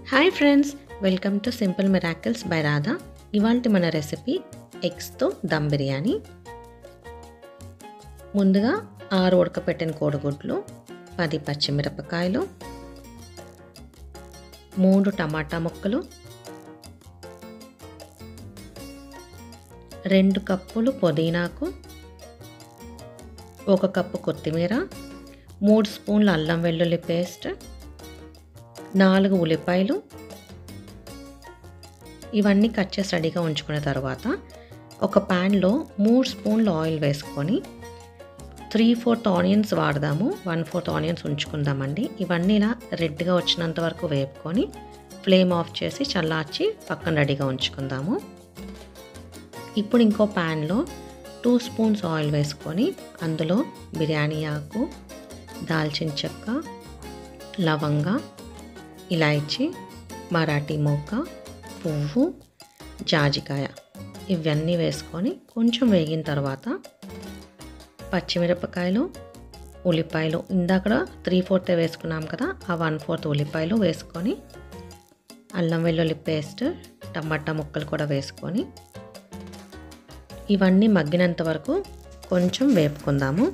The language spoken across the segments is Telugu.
hi friends welcome to simple miracles by Radha ఇవాళ మన రెసిపీ ఎగ్స్తో దమ్ బిర్యానీ ముందుగా ఆరు ఉడకపెట్టిన కోడిగుడ్లు పది పచ్చిమిరపకాయలు మూడు టమాటా ముక్కలు రెండు కప్పులు పుదీనాకు ఒక కప్పు కొత్తిమీర మూడు స్పూన్ల అల్లం వెల్లుల్లి పేస్ట్ నాలుగు ఉల్లిపాయలు ఇవన్నీ కట్ చేసి రెడీగా ఉంచుకున్న తర్వాత ఒక ప్యాన్లో మూడు స్పూన్ల ఆయిల్ వేసుకొని త్రీ ఫోర్త్ ఆనియన్స్ వాడదాము వన్ ఫోర్త్ ఆనియన్స్ ఉంచుకుందామండి ఇవన్నీ ఇలా రెడ్గా వచ్చినంత వరకు వేపుకొని ఫ్లేమ్ ఆఫ్ చేసి చల్లార్చి పక్కన రెడీగా ఉంచుకుందాము ఇప్పుడు ఇంకో ప్యాన్లో టూ స్పూన్స్ ఆయిల్ వేసుకొని అందులో బిర్యానీ ఆకు దాల్చిన చెక్క లవంగ ఇలాయచి మరాఠీ మొక్క పువ్వు జాజికాయ ఇవన్నీ వేసుకొని కొంచెం వేగిన తర్వాత పచ్చిమిరపకాయలు ఉల్లిపాయలు ఇందాక త్రీ ఫోర్త్ వేసుకున్నాం కదా ఆ వన్ ఫోర్త్ ఉల్లిపాయలు వేసుకొని అల్లం వెల్లుల్లి పేస్ట్ టమాటా ముక్కలు కూడా వేసుకొని ఇవన్నీ మగ్గినంత వరకు కొంచెం వేపుకుందాము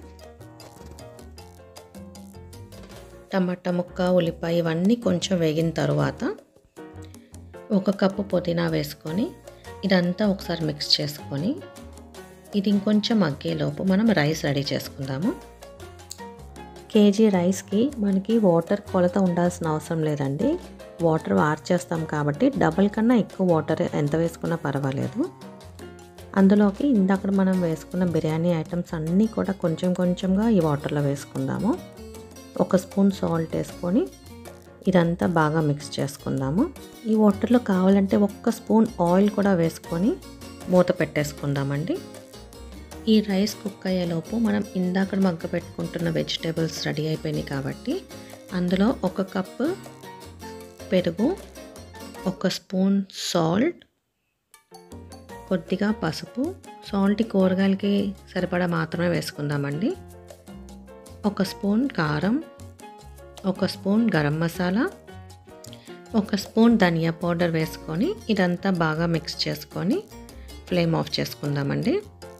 టమాటా ముక్క ఉల్లిపాయ ఇవన్నీ కొంచెం వేగిన తర్వాత ఒక కప్పు పుదీనా వేసుకొని ఇదంతా ఒకసారి మిక్స్ చేసుకొని ఇది ఇంకొంచెం మగ్గేలోపు మనం రైస్ రెడీ చేసుకుందాము కేజీ రైస్కి మనకి వాటర్ కొలత ఉండాల్సిన అవసరం లేదండి వాటర్ వార్ చేస్తాం కాబట్టి డబల్ కన్నా ఎక్కువ వాటర్ ఎంత వేసుకున్నా పర్వాలేదు అందులోకి ఇందాక మనం వేసుకున్న బిర్యానీ ఐటమ్స్ అన్నీ కూడా కొంచెం కొంచెంగా ఈ వాటర్లో వేసుకుందాము ఒక స్పూన్ సాల్ట్ వేసుకొని ఇదంతా బాగా మిక్స్ చేసుకుందాము ఈ వాటర్లో కావాలంటే ఒక్క స్పూన్ ఆయిల్ కూడా వేసుకొని మూత పెట్టేసుకుందామండి ఈ రైస్ కుక్ అయ్యేలోపు మనం ఇందాక మగ్గ పెట్టుకుంటున్న వెజిటేబుల్స్ రెడీ అయిపోయినాయి కాబట్టి అందులో ఒక కప్పు పెరుగు ఒక స్పూన్ సాల్ట్ కొద్దిగా పసుపు సాల్ట్ కూరగాయలకి సరిపడా మాత్రమే వేసుకుందామండి ఒక స్పూన్ కారం ఒక స్పూన్ గరం మసాలా ఒక స్పూన్ ధనియా పౌడర్ వేసుకొని ఇదంతా బాగా మిక్స్ చేసుకొని ఫ్లేమ్ ఆఫ్ చేసుకుందామండి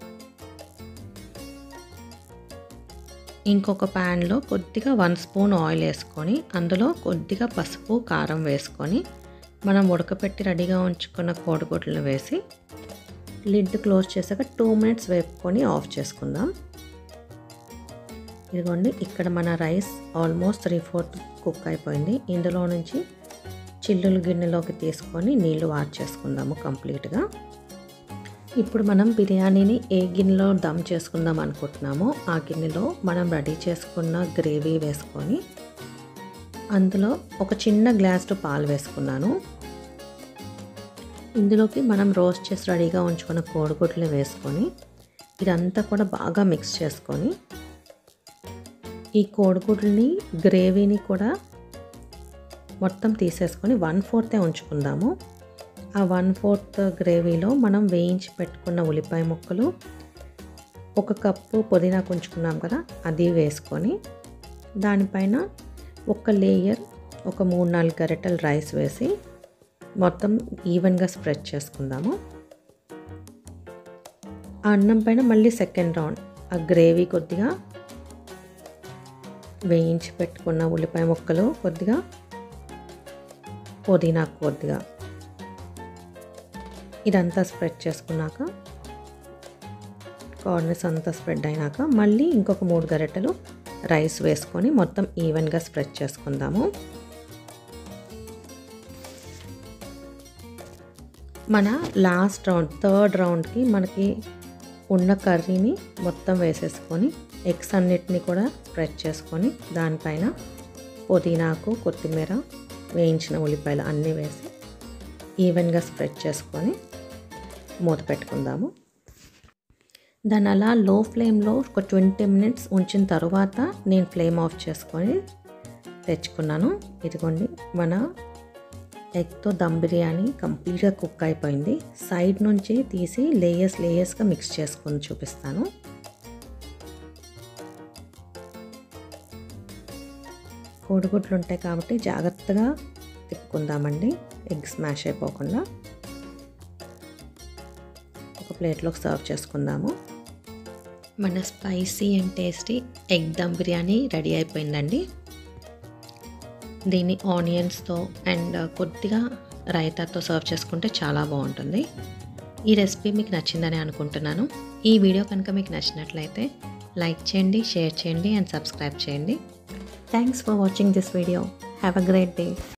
ఇంకొక ప్యాన్లో కొద్దిగా వన్ స్పూన్ ఆయిల్ వేసుకొని అందులో కొద్దిగా పసుపు కారం వేసుకొని మనం ఉడకపెట్టి రెడీగా ఉంచుకున్న కోడిగుడ్లు వేసి లిడ్ క్లోజ్ చేశాక టూ మినిట్స్ వేపుకొని ఆఫ్ చేసుకుందాం ఇదిగోండి ఇక్కడ మన rice almost three fourth cook అయిపోయింది ఇందులో నుంచి చిల్లులు గిన్నెలోకి తీసుకొని నీళ్లు వాచ్ చేసుకుందాము కంప్లీట్గా ఇప్పుడు మనం బిర్యానీని ఏ గిన్నెలో దమ్ చేసుకుందాం అనుకుంటున్నామో ఆ గిన్నెలో మనం రెడీ చేసుకున్న గ్రేవీ వేసుకొని అందులో ఒక చిన్న గ్లాసు పాలు వేసుకున్నాను ఇందులోకి మనం రోస్ట్ చేసి రెడీగా ఉంచుకున్న కోడిగుడ్లు వేసుకొని ఇదంతా కూడా బాగా మిక్స్ చేసుకొని ఈ కోడిగుడ్లని గ్రేవీని కూడా మొత్తం తీసేసుకొని వన్ ఫోర్తే ఉంచుకుందాము ఆ వన్ ఫోర్త్ గ్రేవీలో మనం వేయించి పెట్టుకున్న ఉల్లిపాయ ముక్కలు ఒక కప్పు పుదీనా ఉంచుకున్నాం కదా అది వేసుకొని దానిపైన ఒక లేయర్ ఒక మూడు నాలుగు గరిటెల రైస్ వేసి మొత్తం ఈవెన్గా స్ప్రెడ్ చేసుకుందాము ఆ అన్నం పైన మళ్ళీ సెకండ్ రౌండ్ ఆ గ్రేవీ కొద్దిగా వేయించి పెట్టుకున్న ఉల్లిపాయ ముక్కలు కొద్దిగా పుదీనా కొద్దిగా ఇదంతా స్ప్రెడ్ చేసుకున్నాక కార్నర్స్ అంతా స్ప్రెడ్ అయినాక మళ్ళీ ఇంకొక మూడు గరిటెలు రైస్ వేసుకొని మొత్తం ఈవెన్గా స్ప్రెడ్ చేసుకుందాము మన లాస్ట్ రౌండ్ థర్డ్ రౌండ్కి మనకి ఉన్న కర్రీని మొత్తం వేసేసుకొని ఎగ్స్ అన్నిటిని కూడా స్ప్రెడ్ చేసుకొని దానిపైన పుదీనాకు కొత్తిమీర వేయించిన ఉల్లిపాయలు అన్నీ వేసి ఈవెన్గా స్ప్రెడ్ చేసుకొని మూత పెట్టుకుందాము దాన్ని అలా లో ఫ్లేమ్లో ఒక ట్వంటీ మినిట్స్ ఉంచిన తర్వాత నేను ఫ్లేమ్ ఆఫ్ చేసుకొని తెచ్చుకున్నాను ఇదిగోండి మన ఎగ్తో దమ్ బిర్యానీ కంప్లీట్గా కుక్ అయిపోయింది సైడ్ నుంచి తీసి లేయర్స్ లేయర్స్గా మిక్స్ చేసుకొని చూపిస్తాను కోడిగుడ్లు ఉంటాయి కాబట్టి జాగ్రత్తగా తిప్పుకుందామండి ఎగ్ స్మాష్ అయిపోకుండా ఒక ప్లేట్లోకి సర్వ్ చేసుకుందాము మన spicy and tasty egg dum biryani ready అయిపోయిందండి దీన్ని ఆనియన్స్తో అండ్ కొద్దిగా రైతాతో సర్వ్ చేసుకుంటే చాలా బాగుంటుంది ఈ రెసిపీ మీకు నచ్చిందని అనుకుంటున్నాను ఈ వీడియో కనుక మీకు నచ్చినట్లయితే లైక్ చేయండి షేర్ చేయండి అండ్ సబ్స్క్రైబ్ చేయండి thanks for watching this video have a great day